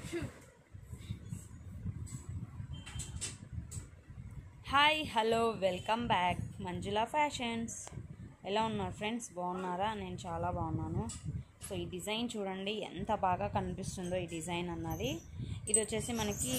hi hello welcome back Manjula fashions ఎలా ఉన్నారు friends బాగున్నారా నేను చాలా బాగున్నాను సో ఈ డిజైన్ చూడండి ఎంత బాగా కనిపిస్తుందో ఈ డిజైన్ అన్నది ఇది వచ్చేసి మనకి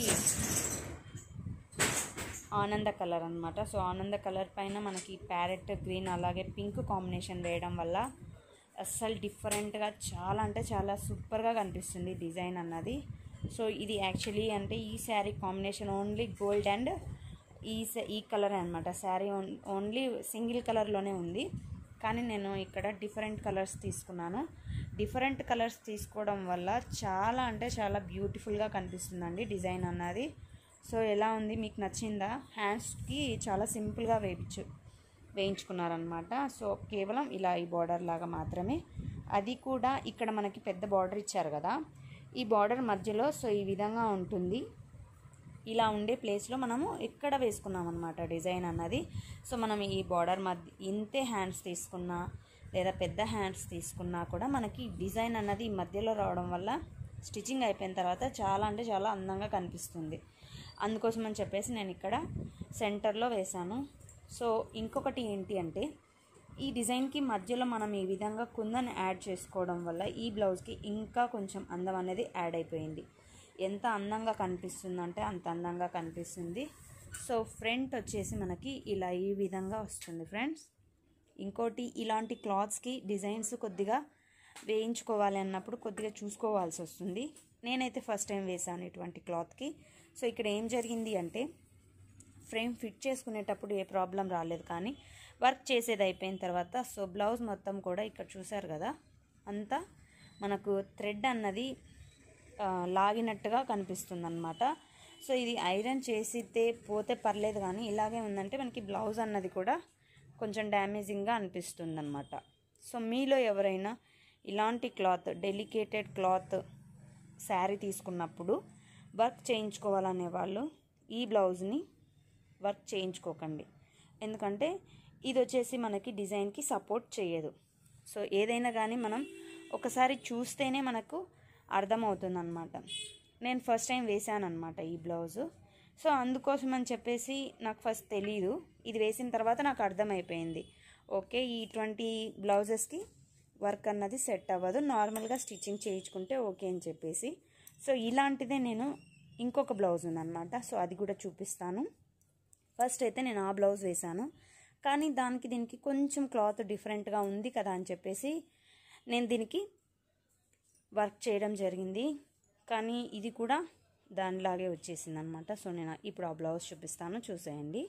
ఆనంద కలర్ అనమాట సో ఆనంద కలర్ పైన మనకి ప్యారెట్ గ్రీన్ అలాగే పింక్ కాంబినేషన్ వేయడం వల్ల అస్సలు డిఫరెంట్గా చాలా అంటే చాలా సూపర్గా కనిపిస్తుంది డిజైన్ అన్నది సో ఇది యాక్చువల్లీ అంటే ఈ sari combination only gold and ఈ స- ఈ కలర్ అనమాట శారీ ఓన్లీ సింగిల్ కలర్లోనే ఉంది కానీ నేను ఇక్కడ డిఫరెంట్ కలర్స్ తీసుకున్నాను డిఫరెంట్ కలర్స్ తీసుకోవడం వల్ల చాలా అంటే చాలా బ్యూటిఫుల్గా కనిపిస్తుందండి డిజైన్ అన్నది సో ఎలా ఉంది మీకు నచ్చిందా హ్యాండ్స్కి చాలా సింపుల్గా వేయించు వేయించుకున్నారనమాట సో కేవలం ఇలా ఈ బార్డర్ లాగా మాత్రమే అది కూడా ఇక్కడ మనకి పెద్ద బార్డర్ ఇచ్చారు కదా ఈ బార్డర్ మధ్యలో సో ఈ విధంగా ఉంటుంది ఇలా ఉండే ప్లేస్లో మనము ఎక్కడ వేసుకున్నాం అనమాట డిజైన్ అన్నది సో మనం ఈ బార్డర్ మధ్య ఇంతే హ్యాండ్స్ తీసుకున్నా లేదా పెద్ద హ్యాండ్స్ తీసుకున్నా కూడా మనకి డిజైన్ అన్నది ఈ మధ్యలో రావడం వల్ల స్టిచ్చింగ్ అయిపోయిన తర్వాత చాలా అంటే చాలా అందంగా కనిపిస్తుంది అందుకోసం అని చెప్పేసి నేను ఇక్కడ సెంటర్లో వేశాను సో ఇంకొకటి ఏంటి అంటే ఈ డిజైన్కి మధ్యలో మనం ఈ విధంగా కుందని యాడ్ చేసుకోవడం వల్ల ఈ బ్లౌజ్కి ఇంకా కొంచెం అందం అనేది యాడ్ అయిపోయింది ఎంత అందంగా కనిపిస్తుందంటే అంత అందంగా కనిపిస్తుంది సో ఫ్రంట్ వచ్చేసి మనకి ఇలా ఈ విధంగా వస్తుంది ఫ్రెండ్స్ ఇంకోటి ఇలాంటి క్లాత్స్కి డిజైన్స్ కొద్దిగా వేయించుకోవాలి అన్నప్పుడు కొద్దిగా చూసుకోవాల్సి వస్తుంది నేనైతే ఫస్ట్ టైం వేసాను ఇటువంటి క్లాత్కి సో ఇక్కడ ఏం జరిగింది అంటే ఫ్రేమ్ ఫిట్ చేసుకునేటప్పుడు ఏ ప్రాబ్లం రాలేదు కానీ వర్క్ చేసేది అయిపోయిన తర్వాత సో బ్లౌజ్ మొత్తం కూడా ఇక్కడ చూసారు కదా అంతా మనకు థ్రెడ్ అన్నది ఆ, లాగినట్టుగా కనిపిస్తుంది అనమాట సో ఇది ఐరన్ చేసితే పోతే పర్లేదు కానీ ఇలాగే ఉందంటే మనకి బ్లౌజ్ అన్నది కూడా కొంచెం డ్యామేజింగ్గా అనిపిస్తుంది అనమాట సో మీలో ఎవరైనా ఇలాంటి క్లాత్ డెలికేటెడ్ క్లాత్ శారీ తీసుకున్నప్పుడు వర్క్ చేయించుకోవాలనే వాళ్ళు ఈ బ్లౌజ్ని వర్క్ చేయించుకోకండి ఎందుకంటే ఇది వచ్చేసి మనకి డిజైన్కి సపోర్ట్ చేయదు సో ఏదైనా కానీ మనం ఒకసారి చూస్తేనే మనకు అర్థమవుతుందన్నమాట నేను ఫస్ట్ టైం వేసాను అనమాట ఈ బ్లౌజు సో అందుకోసం అని చెప్పేసి నాకు ఫస్ట్ తెలీదు ఇది వేసిన తర్వాత నాకు అర్థమైపోయింది ఓకే ఈ ఇటువంటి బ్లౌజెస్కి వర్క్ అన్నది సెట్ అవ్వదు నార్మల్గా స్టిచ్చింగ్ చేయించుకుంటే ఓకే అని చెప్పేసి సో ఇలాంటిదే నేను ఇంకొక బ్లౌజ్ ఉందన్నమాట సో అది కూడా చూపిస్తాను ఫస్ట్ అయితే నేను ఆ బ్లౌజ్ వేశాను కానీ దానికి దీనికి కొంచెం క్లాత్ డిఫరెంట్గా ఉంది కదా అని చెప్పేసి నేను దీనికి వర్క్ చేయడం జరిగింది కానీ ఇది కూడా దానిలాగే వచ్చేసింది అనమాట సో నేను ఇప్పుడు ఆ బ్లౌజ్ చూపిస్తాను చూసేయండి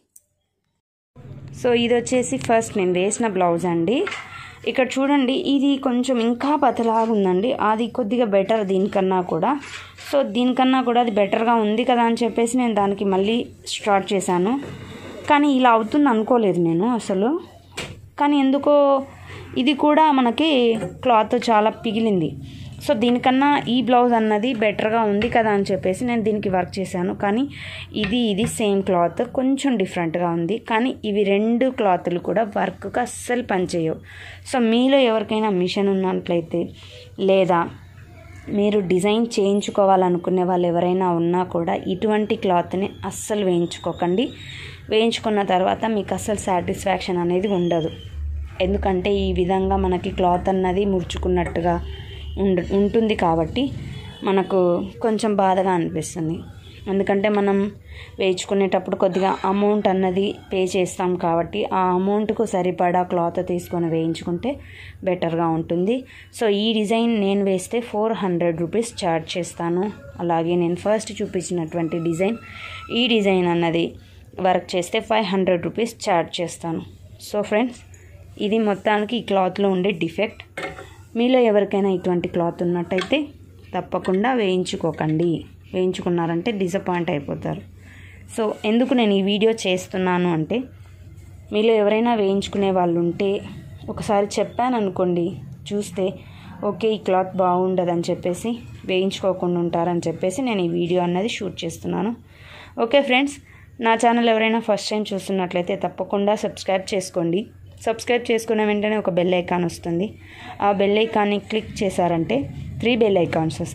సో ఇది వచ్చేసి ఫస్ట్ నేను వేసిన బ్లౌజ్ అండి ఇక్కడ చూడండి ఇది కొంచెం ఇంకా పతలాగా ఉందండి అది కొద్దిగా బెటర్ దీనికన్నా కూడా సో దీనికన్నా కూడా అది బెటర్గా ఉంది కదా అని చెప్పేసి నేను దానికి మళ్ళీ స్టార్ట్ చేశాను కానీ ఇలా అవుతుంది అనుకోలేదు నేను అసలు కానీ ఎందుకో ఇది కూడా మనకి క్లాత్ చాలా పిగిలింది సో దీనికన్నా ఈ బ్లౌజ్ అన్నది బెటర్గా ఉంది కదా అని చెప్పేసి నేను దీనికి వర్క్ చేశాను కానీ ఇది ఇది సేమ్ క్లాత్ కొంచెం డిఫరెంట్గా ఉంది కానీ ఇవి రెండు క్లాతులు కూడా వర్క్కి అస్సలు పనిచేయవు సో మీలో ఎవరికైనా మిషన్ ఉన్నట్లయితే లేదా మీరు డిజైన్ చేయించుకోవాలనుకునే వాళ్ళు ఎవరైనా ఉన్నా కూడా ఇటువంటి క్లాత్ని అస్సలు వేయించుకోకండి వేయించుకున్న తర్వాత మీకు అస్సలు సాటిస్ఫాక్షన్ అనేది ఉండదు ఎందుకంటే ఈ విధంగా మనకి క్లాత్ అన్నది ముడుచుకున్నట్టుగా ఉండ ఉంటుంది కాబట్టి మనకు కొంచెం బాధగా అనిపిస్తుంది ఎందుకంటే మనం వేయించుకునేటప్పుడు కొద్దిగా అమౌంట్ అన్నది పే చేస్తాం కాబట్టి ఆ అమౌంట్కు సరిపడా క్లాత్ తీసుకొని వేయించుకుంటే బెటర్గా ఉంటుంది సో ఈ డిజైన్ నేను వేస్తే ఫోర్ హండ్రెడ్ రూపీస్ ఛార్జ్ చేస్తాను అలాగే నేను ఫస్ట్ చూపించినటువంటి డిజైన్ ఈ డిజైన్ అన్నది వర్క్ చేస్తే ఫైవ్ హండ్రెడ్ రూపీస్ ఛార్జ్ చేస్తాను సో ఫ్రెండ్స్ ఇది మొత్తానికి ఈ క్లాత్లో ఉండే డిఫెక్ట్ మీలో ఎవరికైనా ఇటువంటి క్లాత్ ఉన్నట్టయితే తప్పకుండా వేయించుకోకండి వేయించుకున్నారంటే డిసప్పాయింట్ అయిపోతారు సో ఎందుకు నేను ఈ వీడియో చేస్తున్నాను అంటే మీలో ఎవరైనా వేయించుకునే వాళ్ళు ఉంటే ఒకసారి చెప్పాను అనుకోండి చూస్తే ఓకే ఈ క్లాత్ బాగుండదని చెప్పేసి వేయించుకోకుండా ఉంటారని చెప్పేసి నేను ఈ వీడియో అన్నది షూట్ చేస్తున్నాను ఓకే ఫ్రెండ్స్ నా ఛానల్ ఎవరైనా ఫస్ట్ టైం చూస్తున్నట్లయితే తప్పకుండా సబ్స్క్రైబ్ చేసుకోండి సబ్స్క్రైబ్ చేసుకున్న వెంటనే ఒక బెల్ ఐకాన్ వస్తుంది ఆ బెల్ ఐకాన్ని క్లిక్ చేశారంటే త్రీ బెల్ ఐకాన్స్ వస్తాయి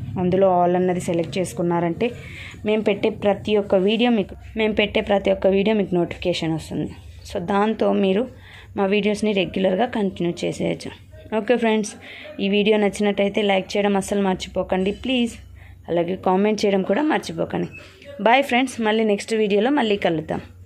అందులో ఆల్ అన్నది సెలెక్ట్ చేసుకున్నారంటే మేము పెట్టే ప్రతి ఒక్క వీడియో మీకు మేము పెట్టే ప్రతి ఒక్క వీడియో మీకు నోటిఫికేషన్ వస్తుంది సో దాంతో మీరు మా వీడియోస్ని రెగ్యులర్గా కంటిన్యూ చేసేయచ్చు ఓకే ఫ్రెండ్స్ ఈ వీడియో నచ్చినట్టయితే లైక్ చేయడం అస్సలు మర్చిపోకండి ప్లీజ్ అలాగే కామెంట్ చేయడం కూడా మర్చిపోకండి బాయ్ ఫ్రెండ్స్ మళ్ళీ నెక్స్ట్ వీడియోలో మళ్ళీ కలుద్దాం